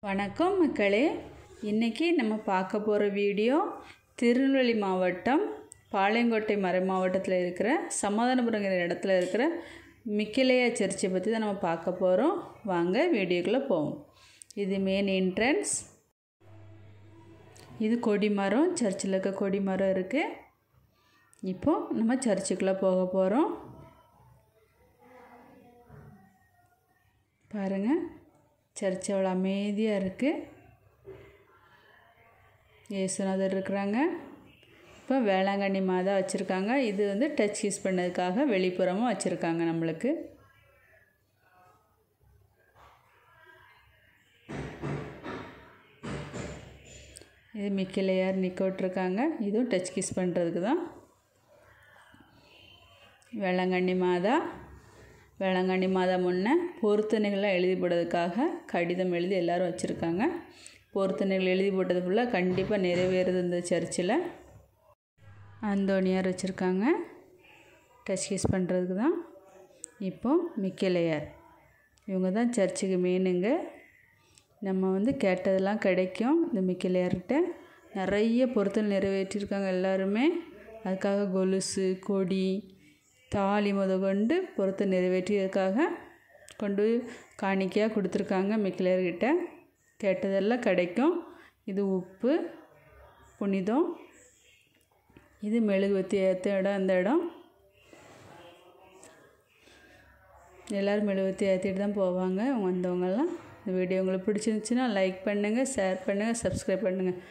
வணக்கம் மக்களே இன்றைக்கி நம்ம பார்க்க போகிற வீடியோ திருநெல்வேலி மாவட்டம் பாளையங்கோட்டை மறை மாவட்டத்தில் இருக்கிற சமாதானபுரங்கிற இடத்துல இருக்கிற மிக்கிலேயா சர்ச்சை பற்றி தான் நம்ம பார்க்க போகிறோம் வாங்க வீடியோக்குள்ளே போவோம் இது மெயின் என்ட்ரன்ஸ் இது கொடிமரம் சர்ச்சில் இருக்க கொடிமரம் இருக்குது இப்போது நம்ம சர்ச்சுக்குள்ளே போக போகிறோம் பாருங்கள் சர்ச் அவ்வளோ அமைதியாக இருக்குது இயேசுநாதர் இருக்கிறாங்க இப்போ வேளாங்கண்ணி மாதா வச்சுருக்காங்க இது வந்து டச் யூஸ் பண்ணதுக்காக வெளிப்புறமும் வச்சுருக்காங்க நம்மளுக்கு இது மிக்கிலையார் நிற்க விட்ருக்காங்க இதுவும் டச் கிஸ் பண்ணுறதுக்கு தான் வேளாங்கண்ணி மாதா வேளாங்கண்ணி மாதா முன்னே பொருத்தனைகள்லாம் எழுதி போடுறதுக்காக கடிதம் எழுதி எல்லோரும் வச்சுருக்காங்க பொருத்தனைகள் எழுதி போட்டது ஃபுல்லாக கண்டிப்பாக நிறைவேறுது இந்த சர்ச்சில் அந்தோனியார் வச்சுருக்காங்க டச் கிஸ் பண்ணுறதுக்கு தான் இப்போது மிக்கலையார் இவங்க தான் சர்ச்சுக்கு மெயினுங்க நம்ம வந்து கேட்டதெல்லாம் கிடைக்கும் இந்த மிக்கலையார்கிட்ட நிறைய பொருத்தல் நிறைவேற்றிருக்காங்க எல்லாருமே அதுக்காக கொலுசு கொடி தாலி முத கொண்டு பொருத்த நிறைவேற்றியதுக்காக கொண்டு காணிக்கையாக கொடுத்துருக்காங்க மிக்கிலர்கிட்ட கேட்டதெல்லாம் கிடைக்கும் இது உப்பு புனிதம் இது மெழுகுவத்தி ஏற்ற இடம் அந்த இடம் எல்லோரும் மெழுகுவத்தி ஏற்றிட்டு தான் போவாங்க வந்தவங்கெல்லாம் இந்த வீடியோ உங்களுக்கு பிடிச்சிருந்துச்சின்னா லைக் பண்ணுங்கள் ஷேர் பண்ணுங்கள் சப்ஸ்கிரைப் பண்ணுங்கள்